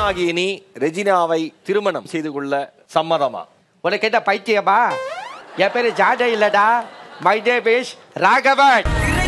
பெண்ணாகிய நீ ரெஜினாவை திருமணம் செய்து கொள்ள சம்மதமா உனக்கு என்ன பைத்தியமா என் பேரு ஜாடே இல்லடா மை நேம் இஸ் ராகவன்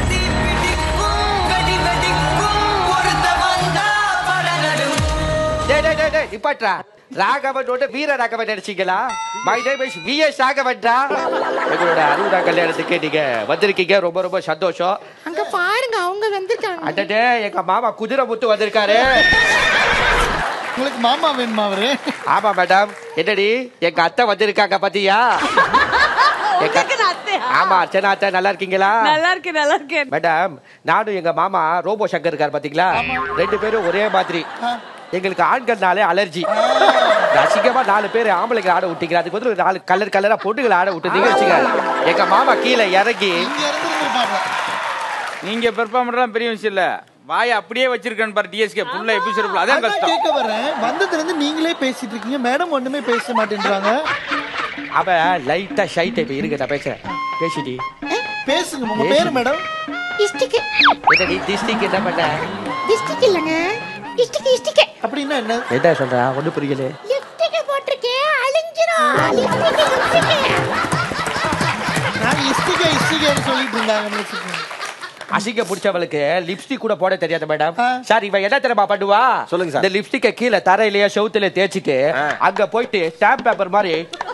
டேய் டேய் டேய் டேய் நிப்பாட்றா ராகவனோட வீர ராகவன் நடிச்சீங்களா my name is V S ராகவன்டா எங்களோட அறுபதாம் கல்யாணத்துக்கு நீங்க வந்திருக்கீங்க ரொம்ப ரொம்ப சந்தோஷம் அங்க பாருங்க அவங்க வந்திருக்காங்க அடடே எங்க மாமா குதிரை முத்து வந்திருக்காரு உங்களுக்கு மாமா வேணுமா அவரு ஆமா மேடம் என்னடி எங்க அத்தை வந்திருக்காங்க பாத்தியா எங்க- உங்களுக்கு நான் அத்தையா? ஆமா அர்ச்சனா அத்தை நல்லா இருக்கீங்களா நல்லா இருக்கேன் நல்லா இருக்கேன் மேடம் நானும் எங்க மாமா ரோபோ சங்கர் இருக்காரு பாத்தீங்களா ரெண்டு பேரும் ஒரே மாதிரி எங்களுக்கு ஆண்கள்னாலே அலர்ஜி அசிங்கமா நாலு பேர் ஆம்பளைங்களை ஆட விட்டீங்க அதுக்கு வந்து நாலு கலர் கலரா பொண்ணுகளை ஆட விட்டுருந்தீங்க வச்சுக்க எங்க மாமா கீழே இறங்கி இங்க இருந்திருப்பாங்க நீங்க பெர்ஃபார்ம் பண்றதெல்லாம் பெரிய விஷயம் இல்ல வாயை அப்படியே வச்சிருக்கேன் பாரு டிஎஸ்கே ஃபுல்லா எபிசோட் அதான் அதான் கஷ்டம் கேட்க வரேன் வந்ததுல இருந்து நீங்களே பேசிட்டு இருக்கீங்க மேடம் ஒண்ணுமே பேச மாட்டேன்றாங்க அவன் லைட்டா ஷை டைப் இருங்க நான் பேசுறேன் பேசிடி பேசுங்க உங்க பேரு மேடம் டிஸ்டிக் என்னடி டிஸ்டிக் என்ன பண்ண டிஸ்டிக் இல்லங்க டிஸ்டிக் டிஸ்டிக் அப்படின்னா என்ன என்ன சொல்ற ஒண்ணு புரியல லிப்ஸ்டிக் போட்டிருக்கேன் அழிஞ்சிரும் லிப்ஸ்டிக் லிப்ஸ்டிக் நான் இஸ்டிகா இஸ்டிகான்னு சொல்லிட்டு இருந்தாங்க அசிங்க பிடிச்சவளுக்கு லிப்ஸ்டிக் கூட போட தெரியாது மேடம் ஆ. சார் இவன் என்ன தெரியுமா பண்ணுவா சொல்லுங்க சார். இந்த லிப்ஸ்டிக்க கீழே தரையிலேயே செவுத்துல தேய்ச்சிட்டு ஆ. அங்க போயிட்டு ஸ்டாம்ப் பேப்பர் மாதிரி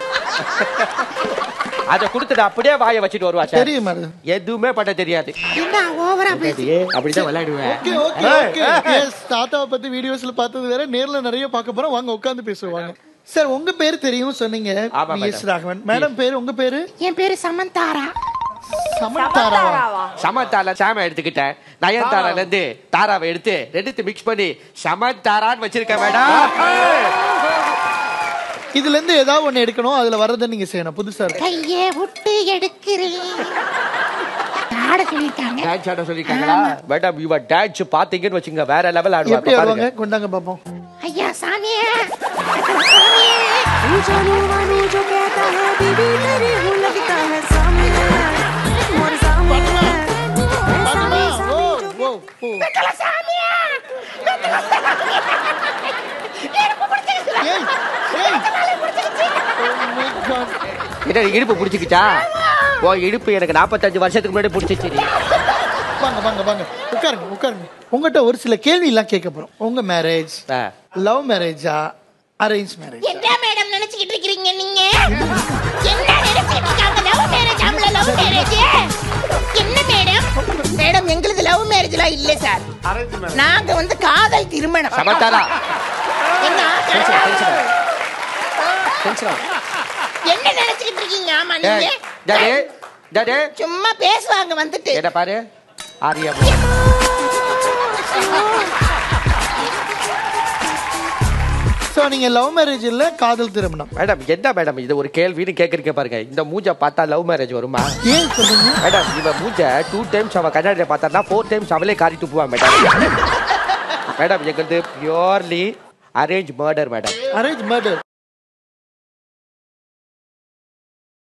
அத கொடுத்துட்டு அப்படியே வாயை வச்சுட்டு வருவா சார் தெரியும் மேடம் எதுவுமே பண்ண தெரியாது என்ன ஓவரா பேசி அப்படிதான் விளையாடுவேன் ஓகே ஓகே ஓகே எஸ் தாத்தாவை பத்தி வீடியோஸ்ல பார்த்தது வேற நேர்ல நிறைய பார்க்க போறோம் வாங்க உட்கார்ந்து பேசுவாங்க சார் உங்க பேர் தெரியும் சொன்னீங்க ஆமா, எஸ் ராகவன் மேடம் பேரு உங்க பேரு என் பேரு சமந்தாரா சமந்தாராவா தாராவா? சமந்தால சாம எடுத்துக்கிட்டேன் நயன்தாரால இருந்து தாராவை எடுத்து ரெண்டுத்து மிக்ஸ் பண்ணி சமந்தாரான்னு வச்சிருக்கேன் மேடம் இதுல இருந்து ஏதாவது ஒண்ணு எடுக்கணும் அதுல வர்றதை நீங்க செய்யணும் புதுசா இருக்கு கையே விட்டு எடுக்கிறேன் ஆட சொல்லிருக்காங்க டான்ஸ் ஆட சொல்லிருக்காங்களா மேடம் இவ டான்ஸ் பாத்தீங்கன்னு வச்சுங்க வேற லெவல் ஆடுவா எப்படி இப்ப ஆடுவாங்க பாருங்க கொண்டாங்க பாப்போம் ஐயா சாமியே சாமியே ஓ ஓ ஓ சாமியே ஏய் ஏய் Oh my God. என்ன இடுப்பு பிடிச்சிக்கிச்சா ஓ இடுப்பு எனக்கு நாற்பத்தஞ்சு வருஷத்துக்கு முன்னாடி பிடிச்சிச்சு வாங்க வாங்க வாங்க உட்காருங்க உட்காருங்க உங்ககிட்ட ஒரு சில கேள்வி எல்லாம் கேட்க போறோம் உங்க மேரேஜ் லவ் மேரேஜா அரேஞ்ச் மேரேஜ் என்ன மேடம் நினைச்சுக்கிட்டு இருக்கீங்க நீங்க என்ன நினைச்சிட்டு இருக்காங்க லவ் மேரேஜ் ஆம்பள லவ் மேரேஜ் என்ன மேடம் மேடம் எங்களுக்கு லவ் மேரேஜ்லாம் இல்ல சார் நாங்க வந்து காதல் திருமணம் சமந்தாரா என்ன டென்ஷன், டென்ஷன். டென்ஷன். என்ன நினைச்சுக்கிட்டு இருக்கீங்க ஆமா டேய், நீங்க டாடி, டாடி, சும்மா பேசுவாங்க வந்துட்டு என்ன பாரு ஆரியா சோ நீங்க லவ் மேரேஜ் இல்ல காதல் திருமணம் மேடம் என்ன மேடம் இது ஒரு கேள்வின்னு கேக்குறீங்க பாருங்க இந்த மூஞ்ச பார்த்தா லவ் மேரேஜ் வருமா ஏன் சொல்றீங்க மேடம் இவ மூஞ்ச டூ டைம்ஸ் அவ கண்ணாடியில பார்த்தா ஃபோர் டைம்ஸ் அவளே காரி துப்புவா மேடம் மேடம் எங்களுக்கு purely arrange murder madam arrange murder